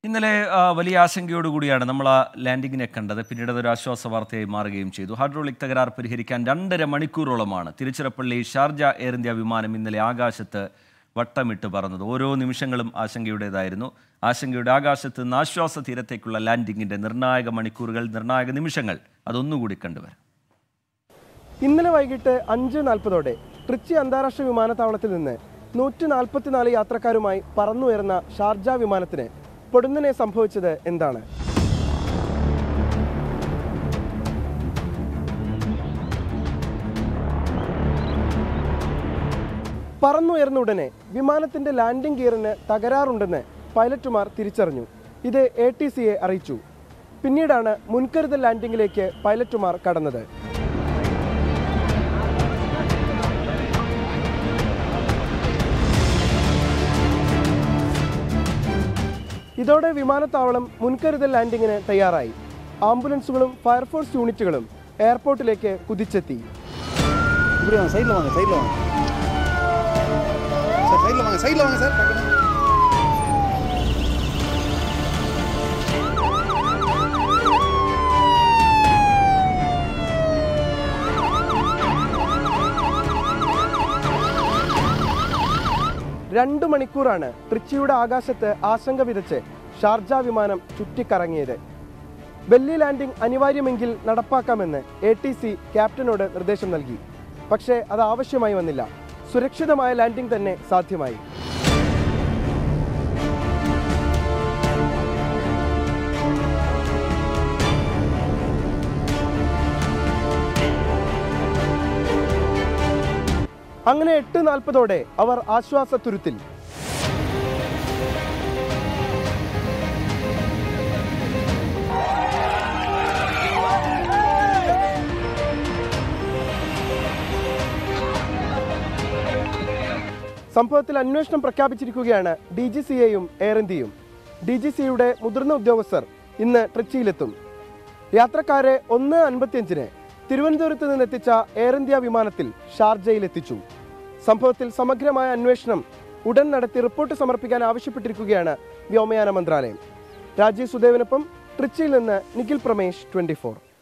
ഇന്നലെ ആ, വലിയ ആശങ്കയോടുകൂടിയാണ് നമ്മൾ ആ ലാൻഡിങ്ങിനെ കണ്ടത് പിന്നീട് അതൊരു ആശ്വാസ വാർത്തയായി മാറുകയും ചെയ്തു ഹൈഡ്രോളിക് തകരാർ പരിഹരിക്കാൻ രണ്ടര മണിക്കൂറോളമാണ് തിരുച്ചിറപ്പള്ളി ഷാർജ എയർ ഇന്ത്യ വിമാനം ഇന്നലെ ആകാശത്ത് വട്ടമിട്ട് പറന്നത് ഓരോ നിമിഷങ്ങളും ആശങ്കയുടേതായിരുന്നു ആശങ്കയുടെ ആകാശത്ത് നിന്ന് ആശ്വാസ തീരത്തേക്കുള്ള ലാൻഡിങ്ങിന്റെ നിർണായക മണിക്കൂറുകൾ നിർണായക നിമിഷങ്ങൾ അതൊന്നുകൂടി കണ്ടുവരാം ഇന്നലെ വൈകിട്ട് അഞ്ച് നാൽപ്പതോടെ ട്രിച്ചി അന്താരാഷ്ട്ര വിമാനത്താവളത്തിൽ നിന്ന് നൂറ്റി നാൽപ്പത്തിനാല് യാത്രക്കാരുമായി പറന്നുയർന്ന ഷാർജ വിമാനത്തിന് പൊടുന്നനെ സംഭവിച്ചത് എന്താണ് പറന്നുയർന്ന ഉടനെ വിമാനത്തിന്റെ ലാൻഡിംഗ് ഗിയറിന് തകരാറുണ്ടെന്ന് പൈലറ്റുമാർ തിരിച്ചറിഞ്ഞു ഇത് എ ടി സിയെ അറിയിച്ചു പിന്നീടാണ് മുൻകരുതൽ ലാൻഡിംഗിലേക്ക് പൈലറ്റുമാർ കടന്നത് ഇതോടെ വിമാനത്താവളം മുൻകരുതൽ ലാൻഡിങ്ങിന് തയ്യാറായി ആംബുലൻസുകളും ഫയർഫോഴ്സ് യൂണിറ്റുകളും എയർപോർട്ടിലേക്ക് കുതിച്ചെത്തി இப்படி வாங்க சைடில் வாங்க சைடில் வாங்க சார் சைடில் வாங்க சைடில் வாங்க சார் டக்குனு രണ്ടു മണിക്കൂറാണ് ട്രിച്ചിയുടെ ആകാശത്ത് ആശങ്ക വിതച്ച് ഷാർജ വിമാനം ചുറ്റിക്കറങ്ങിയത് വെല്ലി ലാൻഡിംഗ് അനിവാര്യമെങ്കിൽ നടപ്പാക്കാമെന്ന് എ ടി സി ക്യാപ്റ്റനോട് നിർദ്ദേശം നൽകി പക്ഷേ അത് ആവശ്യമായി വന്നില്ല സുരക്ഷിതമായ ലാൻഡിംഗ് തന്നെ സാധ്യമായി അങ്ങനെ എട്ട് നാൽപ്പതോടെ അവർ ആശ്വാസ തുരുത്തിൽ സംഭവത്തിൽ അന്വേഷണം പ്രഖ്യാപിച്ചിരിക്കുകയാണ് ഡി ജി സിയെയും എയർ ഇന്ത്യയും ഡി ജി സിയുടെ മുതിർന്ന ഉദ്യോഗസ്ഥർ ഇന്ന് ട്രിച്ചിയിലെത്തും യാത്രക്കാരെ ഒന്ന് അൻപത്തിയഞ്ചിന് തിരുവനന്തപുരത്ത് നിന്ന് എത്തിച്ച എയർ ഇന്ത്യ വിമാനത്തിൽ ഷാർജയിൽ എത്തിച്ചു സംഭവത്തിൽ സമഗ്രമായ അന്വേഷണം ഉടൻ നടത്തി റിപ്പോർട്ട് സമർപ്പിക്കാൻ ആവശ്യപ്പെട്ടിരിക്കുകയാണ് വ്യോമയാന മന്ത്രാലയം രാജീവ് സുദേവിനൊപ്പം ട്രിച്ചിയിൽ നിന്ന് നിഖിൽ പ്രമേഷ് ട്വന്റി